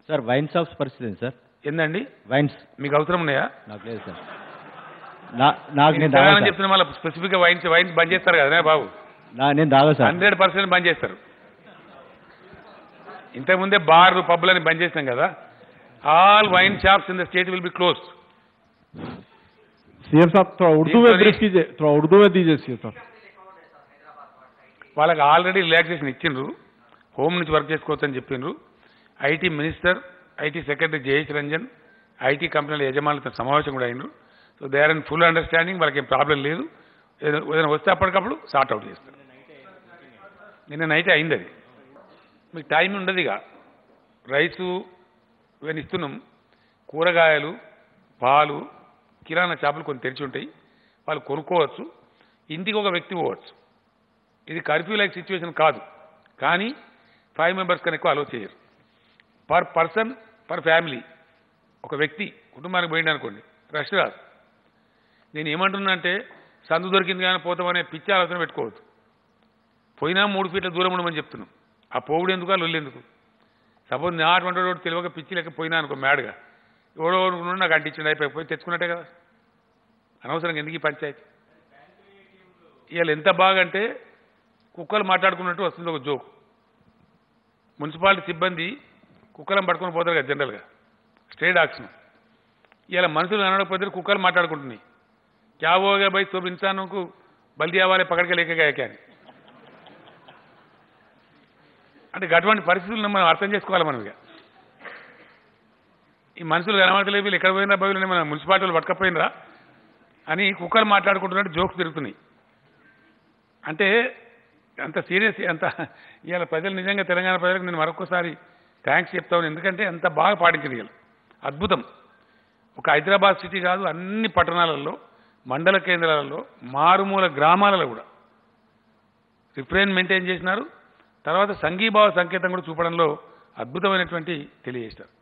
Sir wine shops పరిస్థితి ఏంటి sir ఏందండి వైన్స్ మీకు అవసరం ఉన్నాయా నాకు లేదు సార్ నా నాకు నేను తెలంగాణ తాగా సార్. చెప్తున్నా మళ్ళీ స్పెసిఫిక్ గా వైన్స్ వైన్స్ బంద్ చేస్తారు కదా బాబు నా నేను తాగా సార్ హండ్రెడ్ పర్సెంట్ బంద్ చేస్తారు ఇంతకుముందే బార్లు పబ్లని బంద్ చేసినాం కదా all wine shops in the state will be close CM साहब थोड़ा उर्दू में Sorry. ब्रीफ कीजिए थोड़ा उर्दू में दीजिए सीएम साहब వాళ్ళకి ఆల్రెడీ రిలాక్సేషన్ ఇచ్చిండ్రు హోమ్ నుంచి వర్క్ చేసుకోవచ్చు అని చెప్పిండ్రు IT minister IT secretary Jayesh Ranjan IT కంపెనీల యజమానులతో సమావేశం కూడా అయినరు so they are in full understanding వాళ్ళకి ఏం ప్రాబ్లం లేదు ఏదో- ఏదైనా వస్తే అప్పటికప్పుడు సార్ట్ అవుట్ చేస్తారు నిన్న నైట్ అయింది అది మీకు టైం ఉండదు ఇక రైసు ఇవన్నీ ఇస్తున్నాం కూరగాయలు పాలు కిరాణా షాపులు కొన్ని తెరిచి ఉంటాయి వాళ్ళు కొనుక్కోవచ్చు ఇంటికి ఒక వ్యక్తి పోవచ్చు ఇది కర్ఫ్యూ లైక్ సిచ్యువేషన్ కాదు కానీ ఫైవ్ మెంబర్స్ కన్నా ఎక్కువ అలో చేయరు పర్ పర్సన్ పర్ ఫ్యామిలీ ఒక వ్యక్తి కుటుంబానికి పోయింది అనుకోండి రష్ కాదు నేను ఏమంటున్నా అంటే సందు దొరికింది కానీ పోతామనే పిచ్చి ఆలోచన పెట్టుకోవద్దు పోయినా మూడు ఫీట్ల దూరం ఉండమని చెప్తున్నాం ఆ పోవుడు ఎందుకు ఆ లొల్లి ఎందుకు సపోజ్ నా అటువంటి వాడు తెలియక పిచ్చి లెక్క పోయినా అనుకో మ్యాడ్గా ఎవడో అనుకున్నాడు నాకు అంటించండి అయిపోయి పోయి తెచ్చుకున్నట్టే కదా అనవసరంగా ఎందుకు ఈ పంచాయతీ ఇవాళ ఎంత బాగా అంటే కుక్కలు మాట్లాడుకున్నట్టు వస్తుంది ఒక జోక్ మున్సిపాలిటీ సిబ్బంది కుక్కలను పట్టుకొని పోతారు కదా జనరల్గా స్ట్రే డాగ్స్ను ఇలా మనుషులు అనడకపోతే కుక్కలు మాట్లాడుకుంటున్నాయి క్యా హోగా బై సోబ్ ఇన్సాన్కు బల్దీ అవ్వాలి పక్కడికి లేక అని అంటే అటువంటి పరిస్థితులను మనం అర్థం చేసుకోవాలి మనం ఇక ఈ మనుషులు కనబడతలేదు వీళ్ళు ఎక్కడ పోయినా బదులు మన మున్సిపాలిటీ వాళ్ళు పట్టుకపోయినరా అని కుక్కలు మాట్లాడుకుంటున్నట్టు జోక్స్ తిరుగుతున్నాయి అంటే అంత సీరియస్ అంత ఇవాళ ప్రజలు నిజంగా తెలంగాణ ప్రజలకు నేను మరొకసారి థ్యాంక్స్ చెప్తాను ఎందుకంటే అంత బాగా పాటించింది ఇవాళ అద్భుతం ఒక హైదరాబాద్ సిటీ కాదు అన్ని పట్టణాలలో మండల కేంద్రాలలో మారుమూల గ్రామాలలో కూడా రిఫ్రెయిన్ మెయింటైన్ చేసినారు తర్వాత సంఘీభావ సంకేతం కూడా చూపడంలో అద్భుతమైనటువంటి తెలియజేశారు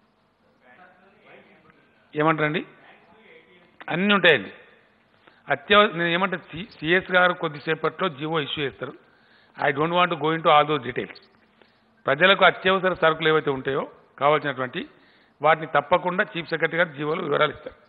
ఏమంటారండి అన్నీ ఉంటాయండి అత్యవ నేను ఏమంటే సిఎస్ గారు కొద్దిసేపట్లో జీవో ఇష్యూ చేస్తారు I don't want go into all those details ప్రజలకు అత్యవసర సరుకులు ఏవైతే ఉంటాయో కావాల్సినటువంటి వాటిని తప్పకుండా చీఫ్ సెక్రటరీ గారు జీవోలు వివరాలు ఇస్తారు